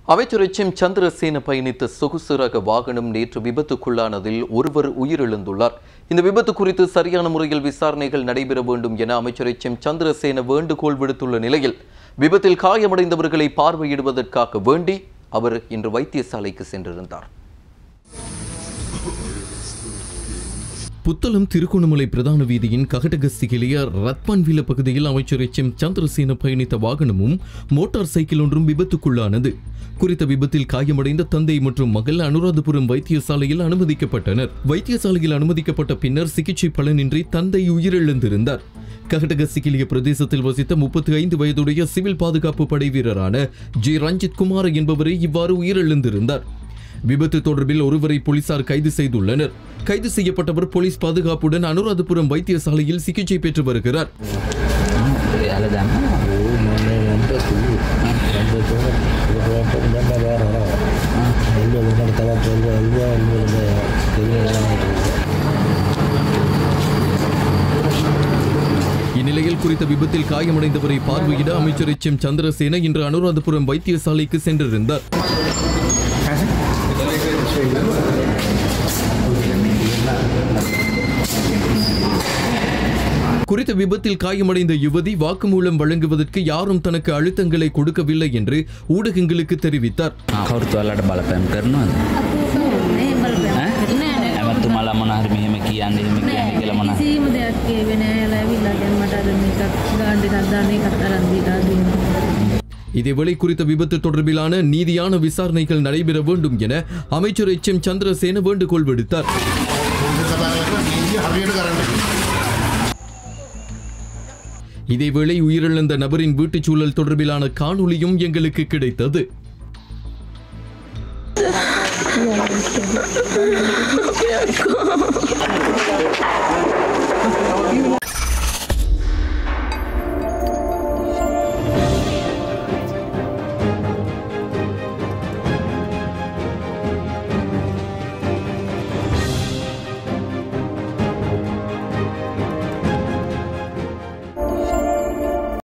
அமைச்சர் H M Chandrasena பயணித்த சொகுசு ரக வாகனம் நேற்று விபத்துக்குள்ளானதில் ஒருவர் உயிரிழந்துள்ளார் இந்த விபத்து குறித்து சரியான முறையில் விசாரணைகள் நடைபெற வேண்டும் என அமைச்சர் எச் எம் சந்திரசேன வேண்டுகோள் விடுத்துள்ள நிலையில் விபத்தில் காயமடைந்தவர்களை பார்வையிடுவதற்காக வேண்டி அவர் இன்று வைத்தியசாலைக்கு சென்றிருந்தார் புத்தளம் திருகோணமலை பிரதான வீதியின் ககடகஸ்திகிலிய ரத்மன்வில பகுதியில் அமைச்சர் எச் எம் சந்திரசேன பயணித்த வாகனமும் மோட்டார் சைக்கிள் ஒன்றும் விபத்துக்குள்ளானது குறித்த விபத்தில் காயமடைந்த தந்தை மற்றும் மகள் அனுராதபுரம் வைத்தியசாலையில் அனுமதிக்கப்பட்டனர் வைத்தியசாலையில் அனுமதிக்கப்பட்ட பின்னர் சிகிச்சை பலனின்றி தந்தை உயிரிழந்திருந்தார் ககடகசிகிலிய பிரதேசத்தில் வசித்த முப்பத்தி ஐந்து வயதுடைய சிவில் பாதுகாப்பு படை வீரரான ஜி ரஞ்சித் குமார் என்பவரே இவ்வாறு உயிரிழந்திருந்தார் விபத்து தொடர்பில் ஒருவரை போலீசார் கைது செய்துள்ளனர் கைது செய்யப்பட்டவர் போலீஸ் பாதுகாப்புடன் அனுராதபுரம் வைத்தியசாலையில் சிகிச்சை பெற்று வருகிறார் යාල දන්න இந்நிலையில் குறித்த விபத்தில் காயமடைந்தவரை பார்வையிட அமைச்சர் எச் எம் சந்திரசேன இன்று அனுராதபுரம் வைத்தியசாலைக்கு சென்றிருந்தார் குறித்த விபத்தில் காயமடைந்த யுவதி வாக்குமூலம் வழங்குவதற்கு யாரும் தனக்கு அழுத்தங்களை கொடுக்கவில்லை என்று ஊடகங்களுக்கு தெரிவித்தார் කවුරුතු වලට බලපැම් කරනවාද ඇමත්තුමලා මොනහරි මෙහෙම කියන්න එහෙම කියන්න කියලා මොන කිසිම දෙයක් කියවෙ නෑ එයාලා ඇවිල්ලා දැන් මට අර මේකත් ගාන්න ටිකක් දාන්න ඒකත් අරන් දීලා දුන්නා. இதேவேளை குறித்த விபத்து தொடர்பிலான நீதியான விசாரணைகள் நடைபெற வேண்டும் என அமைச்சர் எச் எம் சந்திரசேன வேண்டுகோள் விடுத்தார் இதேவேளை உயிரிழந்த நபரின் வீட்டுச் சூழல் தொடர்பிலான காணொளியும் எங்களுக்கு கிடைத்தது Yeah,